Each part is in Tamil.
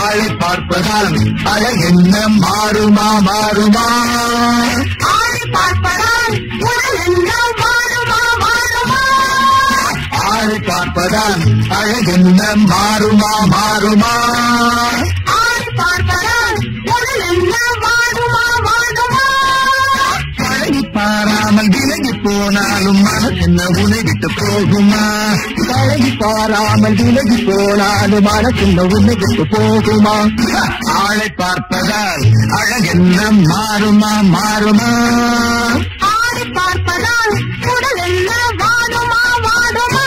ஆளை பார்ப்பதால் அழகென்ன மாறுமா மாறுமா ஆளை பார்ப்பதால் உடல் எல்லாம் மாறுமா மாறுமா ஆளை பார்ப்பதால் அழகென்ன மாறுமா மாறுமா ஆளை பார்ப்பதால் உடல் எல்லாம் மாறுமா மாறுமா பழகி பாராமல் விலகி போனாலும் மனசென்ன உனை விட்டு போகுமா பழகி பாராமல் விலகி போனாலும் மனசென்ன உன்னை விட்டு போகுமா ஆளை பார்ப்பதால் அழகென்ன மாறுமா மாறுமா ஆளை பார்ப்பதால் உடல் எல்லாம் வாடுமா வாடுமா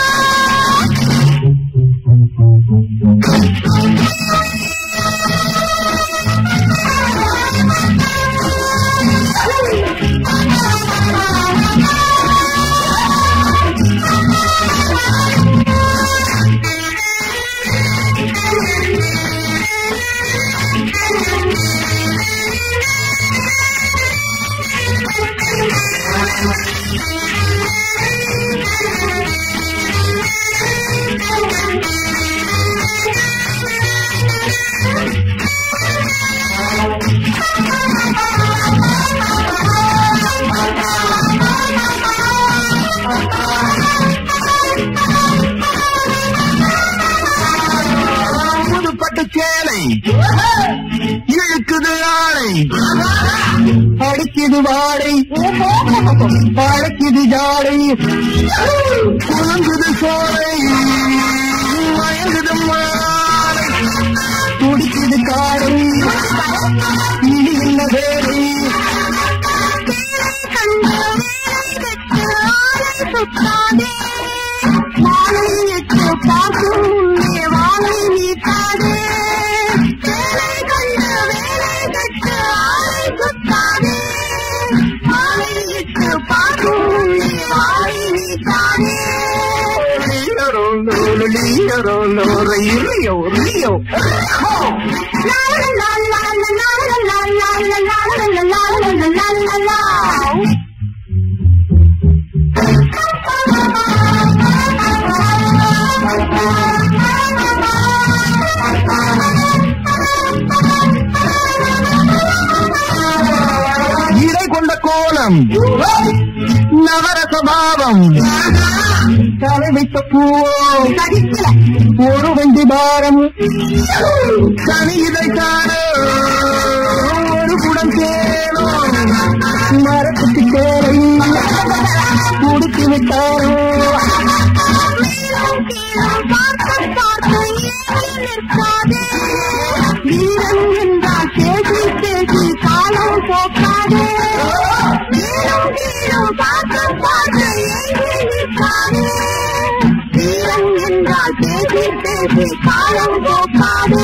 புதுப்பட்டு சேலை இழுக்குது ஆளை அடிக்குது வாடை அழைக்குது ஜாடை குழங்குது சோலை மயங்குது மாலை துடிக்குது காடை இனி என்ன வேலை கண்டு வேலை பெற்று ஆளை சுத்தாதே மாலை எட்டு பார்க்கும் முன்னே வாழை நீட்டாதே வேலை கண்டு வேலை பெற்று ஆளை சுத்தாதே மாலை எட்டு பார்க்கும் முன்னே வாழை நீட்டாதே லா லா லா லா லா லா லா லா லா லா லா லா லா லா லா இடை கொண்ட கோலம் நவரச பாவம் தலை வைத்த பூவோ ஒரு வண்டி பாரம் தனி இதை காணோ ஒரு குடம் தேனோ மரத்துக்கு தேவை குடித்து விட்டாரோ மேலும் கீழும் பார்த்து பார்த்து ஏங்கி நிற்காதே வீரன் என்றால் பேசி பேசி காலம் போக்காதே மேலும் கீழும் பார்த்து பார்த்து ஏங்கி நிற்காதே வீரன் என்றால் பேசி பேசி காலம் போக்காதே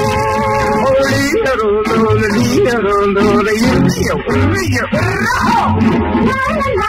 நீரோ நீரோ நீரோ லா லா